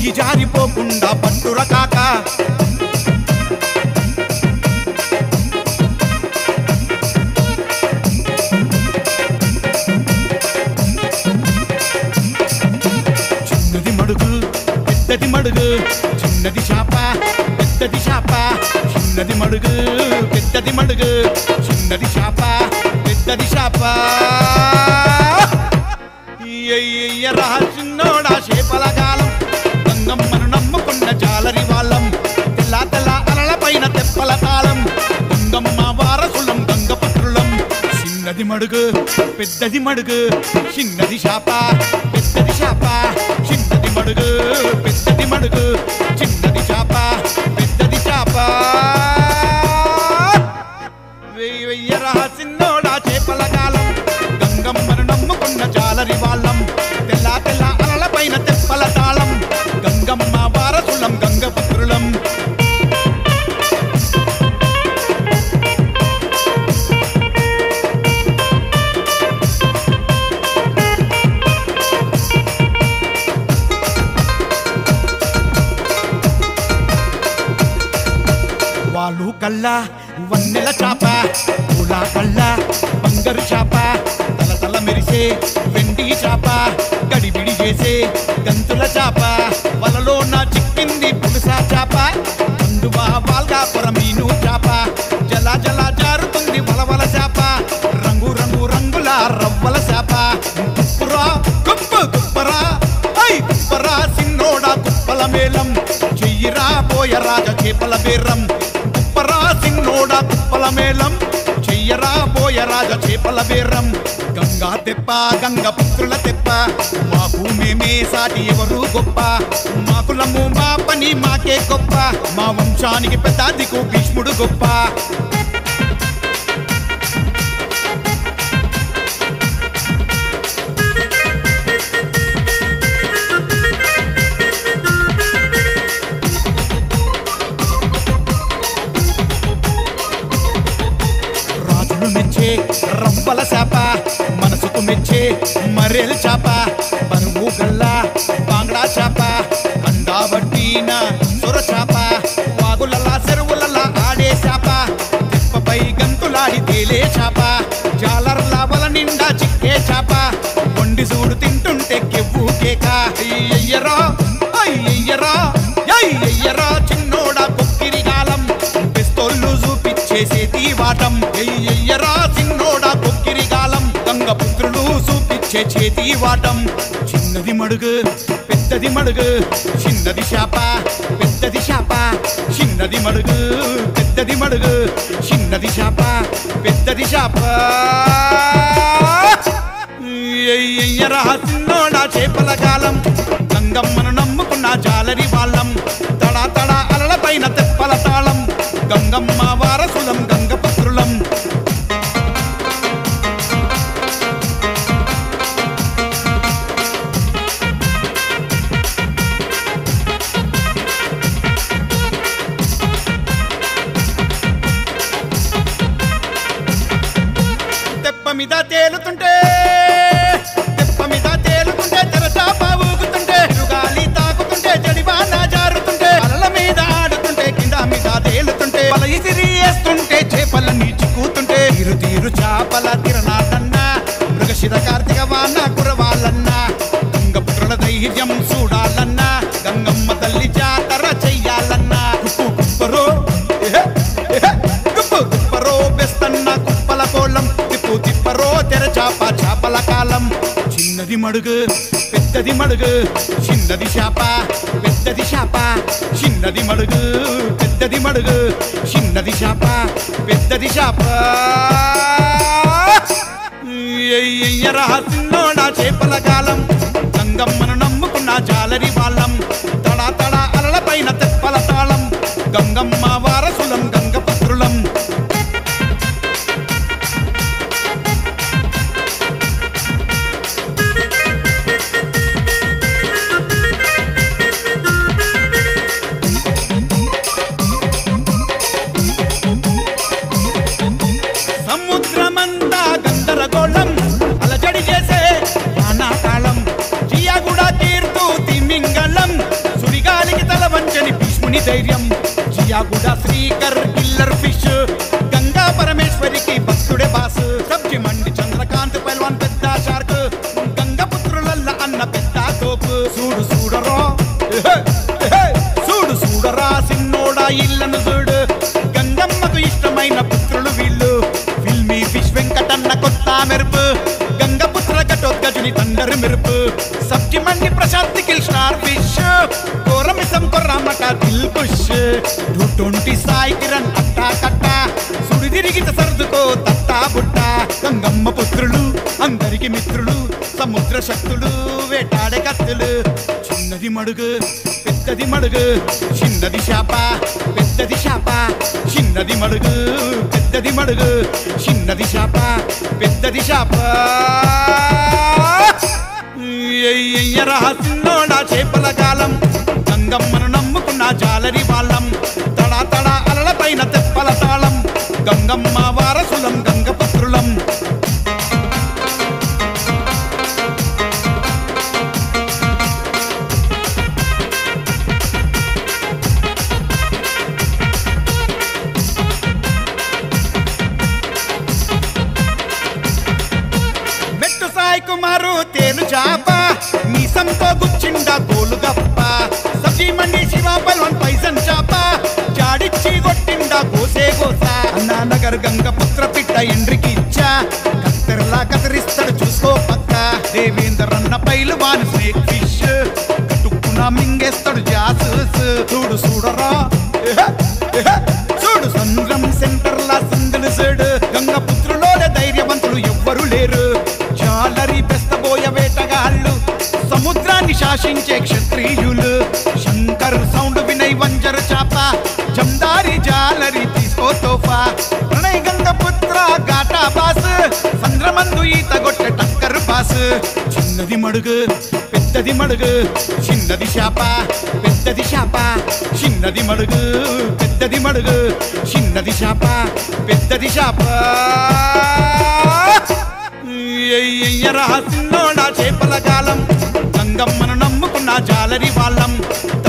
చెయ్యి జారిపోకుండా పట్టుర కాక చిన్నది మడుగు పెద్దది మడుగు చిన్నది చాప పెద్దది చాప చిన్నది మడుగు పెద్దది మడుగు చిన్నది చాప పెద్దది చాప ఎయ్యరా చిన్నోడా చేపల కాలం గంగమ్మను నమ్ముకున్న జాలరి వాళ్ళం తెల్ల తెల్ల అలల పైన తెప్పల తాళం గంగమ్మ వారసులం గంగపత్రులం చిన్నది మడుగు పెద్దది మడుగు చిన్నది శాప పెద్దది శాప చిన్నది మడుగు పెద్దది మడుగు చిన్నది శాప పెద్దది శాప వెయ్యి వెయ్యరా చిన్నోడా చేపల కాలం గంగమ్మను నమ్ముకున్న జాలరి వాళ్ళం తెల్ల తెల్ల అలల పైన తెప్పల తాళం గంగమ్మ వారసులం గంగపుత్రులం వాళ్ళు కల్లా వన్నెల చాప పూల కల్లా బంగారు చాప తల తల మెరిసే వెండి చాప గడిబిడి చేసే గంతుల చాప వలలో నా చిక్కింది పులుసా చాప అందువా వాల్గాపుర మీను చాప జల జల జారుతుంది వలవల చాప రంగు రంగు రంగుల రవ్వల చాప కుప్పురా కుప్పు కుప్పరా ఐ కుప్పరా సిన్నోడా కుప్పల మేళం చెయ్యిరా పోయ రాజ చేపల బేరం కుప్పరా సిన్నోడా కుప్పల మేళం చెయ్యరా పోయ రాజ చేపల బేరం గంగా తెప్ప గంగ పుత్రుల తెప్ప మాకు మేమే సాటి ఎవరు గొప్ప మా కులము మా పని మాకే గొప్ప మా వంశానికి పెద్ద దిక్కు భీష్ముడు గొప్ప రాజులు మెచ్చే రవ్వల చాప మనసుకు మెచ్చే మరేల చాప బరువు గల్లా బాంగ్లా చాప అండా వడ్డీన సొర చాప వాగులలా చెరువులలా ఆడే చాప తిప్పపై గంతులాడి తేలే చాప జాలర్ల వల నిండా చిక్కే చాప వండి చూడు తింటుంటే కెవ్వు కేక అయ్యయ్యరా అయ్యయ్యరా అయ్యయ్యరా చిన్నోడా కొక్కిరి కాలం పిస్తోళ్ళు చూపిచ్చేసే తీవాటం ఎయ్యరా చిన్నోడా కొక్కిరి కాలం గంగ పుత్రులు చూపిచ్చే చేతి వాటం చిన్నది మడుగు పెద్దది మడుగు చిన్నది శాప పెద్దది శాప చిన్నది మడుగు పెద్దది మడుగు చిన్నది శాప పెద్దది శాప ఎయ్యరా చిన్నోడా చేపల కాలం గంగమ్మను నమ్ముకున్న జాలరి వాళ్ళం తడా తడా అలల పైన తెప్పల తాళం గంగమ్మ వారసులం గంగపత్రులం తెప్ప మీద తేలుతుంటే తెప్ప మీద తేలుతుంటే తెరచాప ఊగుతుంటే గాలి తాకుతుంటే జడివాన జారుతుంటే అలల మీద ఆడుతుంటే కింద మీద తేలుతుంటే వల ఇసిరి వేస్తుంటే చేపలన్నీ చిక్కుతుంటే తీరు తీరు చేపల తిరణాలన్నా మృగశిర కార్తీక వాన కురవాలన్నా గంగపుత్రుల ధైర్యం చూడాలన్నా గంగమ్మ తల్లి జాతర చెయ్యాలన్నా కుప్పు కుప్పరో ఎహె, ఎహె, కుప్పు కుప్పరో బెస్తన్న కుప్పల కోలం తిప్పు తిప్పరో తెర చాప చాపల కాలం చిన్నది మడుగు పెద్దది మడుగు చిన్నది శాప పెద్దది శాప చిన్నది మడుగు పెద్దది మడుగు చిన్నది శాప పెద్దది శాప ఎయ్యరా చిన్నోడా చేపల కాలం గంగమ్మను నమ్ముకున్న జాలరి వాళ్ళం తడా తడా అలల పైన తెప్పల తాళం గంగమ్మ వారసులం గంగపత్రులం సముద్రమంతా గందరగోళం అలజడి చేసే నానాకాలం జియాగుడ తీర్తూ తిమింగళం సుడిగా ధైర్యం జియాగుడ శ్రీకర్ కిల్లర్ ఫిష్ గంగా పరమేశ్వరికి భక్తుడే బాస్ సబ్జి మండి చంద్రకాంత్ పైల్వాన్ పెద్ద షార్క్ గంగపుత్రులల్ల అన్న పెద్ద తోపు చూడు చూడరో ఎహె, ఎహె, చూడు చూడరా సిన్నోడా ఇళ్ళను చూడు గంగమ్మకు ఇష్టమైన పుత్రులు వీళ్ళు ఫిల్మీ ఫిష్ వెంకటన్న కొత్త మెరుపు గంగపుత్ర ఘటోద్గజుని తండరు మెరుపు Sabzi Mandi Prashant kill star fish కోరమిసం కొర్రామట దిల్ బుష్ టూ ట్వంటీ సాయి కిరణ్ అట్టా కట్టా సుడి తిరిగిత సర్దుకో తట్టా బుట్ట గంగమ్మ పుత్రులు అందరికి మిత్రులు సముద్ర శక్తులు వేటాడే కత్తులు చిన్నది మడుగు పెద్దది మడుగు చిన్నది శాప పెద్దది శాప చిన్నది మడుగు పెద్దది మడుగు చిన్నది శాప పెద్దది శాప ఎయ్యరా సిన్నోడా చేపల కాలం గంగమ్మను నమ్ముకున్న జాలరి వాళ్ళం తడా తడా అలల పైన తెప్పల తాళం గంగమ్మ వారసులం గంగపుత్రులం మెట్టు సాయి కుమారు తేను చాప మీసంతో గుచ్చిండా గోలు గప్ప సబ్జీ మండి శివ బల్వన్ పైసన్ చాప జాడిచ్చి కొట్టిండా గోసే గోస అన్నా నగర్ గంగ పుత్ర పిట్ట ఎండ్రికి ఇచ్చా కత్తెరలా కత్తిరిస్తాడు చూసుకో పక్క దేవేందర్ అన్న పైలు వాని స్నేక్ ఫిష్ కట్టుకున్న మింగేస్తాడు జాసూస్ చూడు చూడరా ఎహె, ఎహె, చూడు సంద్రం సెంటర్ లా సందడి సేడు గంగ పుత్రులోనే ధైర్యవంతులు ఎవ్వరు లేరు జాలరి బెస్తబోయ వేటగాళ్ళు సముద్రాన్ని శాసించే క్షత్రియులు శంకర్ సౌండ్ వినయ్ వంజర చాప జందారి జాలరి తీసుకో తోఫా ప్రణయ్ గంగ పుత్ర గాటా బాస్ సంద్రమందు ఈత గొట్టె టక్కర్ బాస్ చిన్నది మడుగు పెద్దది మడుగు చిన్నది శాప పెద్దది శాప చిన్నది మడుగు పెద్దది మడుగు చిన్నది శాప పెద్దది శాప ఎయ్యరా సిన్నోడా చేపల కాలం గంగమ్మను నమ్ముకున్న జాలరి వాళ్ళం